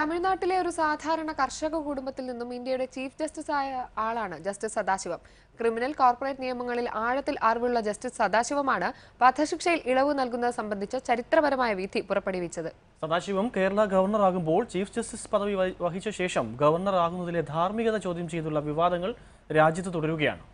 തമിഴ്നാട്ടിലെ ഒരു സാധാരണ കർഷക കുടുംബത്തിൽ നിന്നും ഇന്ത്യയുടെ ചീഫ് ജസ്റ്റിസ് ആയ ആളാണ് ജസ്റ്റിസ് സദാശിവം ക്രിമിനൽ കോർപ്പറേറ്റ് നിയമങ്ങളിൽ ആഴത്തിൽ അറിവുള്ള ജസ്റ്റിസ് സദാശിവമാണ് വധശിക്ഷയിൽ ഇളവ് നൽകുന്നത് സംബന്ധിച്ച ചരിത്രപരമായ വിധി പുറപ്പെടുവിച്ചത് സദാശിവം കേരള ഗവർണറാകുമ്പോൾ ചീഫ് ജസ്റ്റിസ് പദവി വഹി- വഹിച്ച ശേഷം ഗവർണറാകുന്നതിലെ ധാർമ്മികത ചോദ്യം ചെയ്തുള്ള വിവാദങ്ങൾ രാജ്യത്ത് തുടരുകയാണ്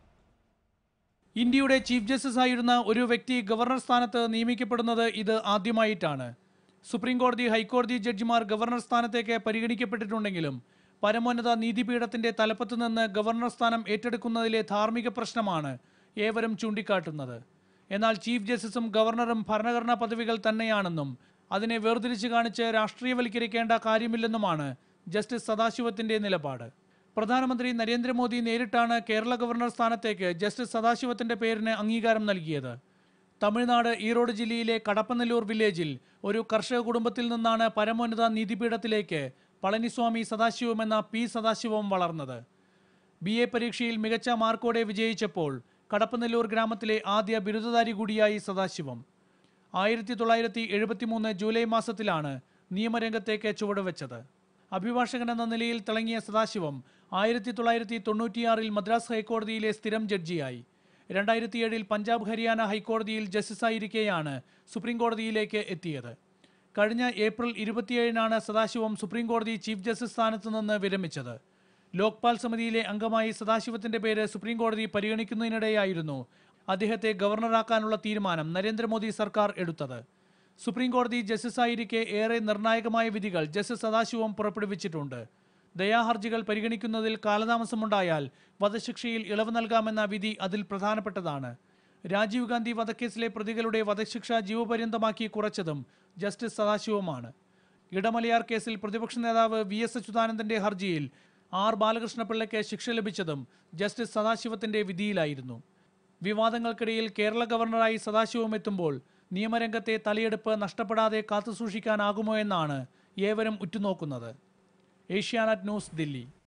ഇന്ത്യയുടെ ചീഫ് ജസ്റ്റിസ് ആയിരുന്ന ഒരു വ്യക്തി ഗവർണർ സ്ഥാനത്ത് നിയമിക്കപ്പെടുന്നത് ഇത് ആദ്യമായിട്ടാണ് സുപ്രീം കോടതി ഹൈക്കോടതി ജഡ്ജിമാർ ഗവർണർ സ്ഥാനത്തേക്ക് പരിഗണിക്കപ്പെട്ടിട്ടുണ്ടെങ്കിലും പരമോന്നത നീതിപീഠത്തിന്റെ തലപ്പത്ത് നിന്ന് ഗവർണർ സ്ഥാനം ഏറ്റെടുക്കുന്നതിലെ ധാർമ്മിക പ്രശ്നമാണ് ഏവരും ചൂണ്ടിക്കാട്ടുന്നത് എന്നാൽ ചീഫ് ജസ്റ്റിസും ഗവർണറും ഭരണഘടനാ പദവികൾ തന്നെയാണെന്നും അതിനെ വേർതിരിച്ച് കാണിച്ച് രാഷ്ട്രീയവൽക്കരിക്കേണ്ട കാര്യമില്ലെന്നുമാണ് ജസ്റ്റിസ് സദാശിവത്തിന്റെ നിലപാട് പ്രധാനമന്ത്രി നരേന്ദ്രമോദി നേരിട്ടാണ് കേരള ഗവർണർ സ്ഥാനത്തേക്ക് ജസ്റ്റിസ് സദാശിവത്തിന്റെ പേരിന് അംഗീകാരം നൽകിയത് തമിഴ്നാട് ഈറോഡ് ജില്ലയിലെ കടപ്പനല്ലൂർ വില്ലേജിൽ ഒരു കർഷക കുടുംബത്തിൽ നിന്നാണ് പരമോന്നത നീതിപീഠത്തിലേക്ക് പളനിസ്വാമി സദാശിവം എന്ന പി സദാശിവം വളർന്നത് ബി എ പരീക്ഷയിൽ മികച്ച മാർക്കോടെ വിജയിച്ചപ്പോൾ കടപ്പനല്ലൂർ ഗ്രാമത്തിലെ ആദ്യ ബിരുദധാരി കൂടിയായി സദാശിവം ആയിരത്തി തൊള്ളായിരത്തി എഴുപത്തിമൂന്ന് ജൂലൈ മാസത്തിലാണ് നിയമരംഗത്തേക്ക് ചുവടുവെച്ചത് അഭിഭാഷകൻ എന്ന നിലയിൽ തിളങ്ങിയ സദാശിവം ആയിരത്തി തൊള്ളായിരത്തി തൊണ്ണൂറ്റിയാറിൽ മദ്രാസ് ഹൈക്കോടതിയിലെ സ്ഥിരം ജഡ്ജിയായി രണ്ടായിരത്തി ഏഴിൽ പഞ്ചാബ് ഹരിയാന ഹൈക്കോടതിയിൽ ജസ്റ്റിസായിരിക്കെയാണ് സുപ്രീം കോടതിയിലേക്ക് എത്തിയത് കഴിഞ്ഞ ഏപ്രിൽ ഇരുപത്തിയേഴിനാണ് സദാശിവം സുപ്രീം കോടതി ചീഫ് ജസ്റ്റിസ് സ്ഥാനത്ത് നിന്ന് വിരമിച്ചത് ലോക്പാൽ സമിതിയിലെ അംഗമായി സദാശിവത്തിന്റെ പേര് സുപ്രീം കോടതി പരിഗണിക്കുന്നതിനിടെയായിരുന്നു അദ്ദേഹത്തെ ഗവർണറാക്കാനുള്ള തീരുമാനം നരേന്ദ്രമോദി സർക്കാർ എടുത്തത് സുപ്രീം കോടതി ജസ്റ്റിസായിരിക്കെ ഏറെ നിർണായകമായ വിധികൾ ജസ്റ്റിസ് സദാശിവം പുറപ്പെടുവിച്ചിട്ടുണ്ട് ദയാഹർജികൾ പരിഗണിക്കുന്നതിൽ കാലതാമസമുണ്ടായാൽ വധശിക്ഷയിൽ ഇളവ് നൽകാമെന്ന വിധി അതിൽ പ്രധാനപ്പെട്ടതാണ് രാജീവ് ഗാന്ധി വധക്കേസിലെ പ്രതികളുടെ വധശിക്ഷ ജീവപര്യന്തമാക്കി കുറച്ചതും ജസ്റ്റിസ് സദാശിവമാണ് ഇടമലയാർ കേസിൽ പ്രതിപക്ഷ നേതാവ് വി എസ് അച്യുതാനന്ദന്റെ ഹർജിയിൽ ആർ ബാലകൃഷ്ണപിള്ളയ്ക്ക് ശിക്ഷ ലഭിച്ചതും ജസ്റ്റിസ് സദാശിവത്തിന്റെ വിധിയിലായിരുന്നു വിവാദങ്ങൾക്കിടയിൽ കേരള ഗവർണറായി സദാശിവം എത്തുമ്പോൾ നിയമരംഗത്തെ തലയെടുപ്പ് നഷ്ടപ്പെടാതെ കാത്തുസൂക്ഷിക്കാനാകുമോ എന്നാണ് ഏവരും ഉറ്റുനോക്കുന്നത് ഏഷ്യാനെറ്റ് ന്യൂസ് ദില്ലി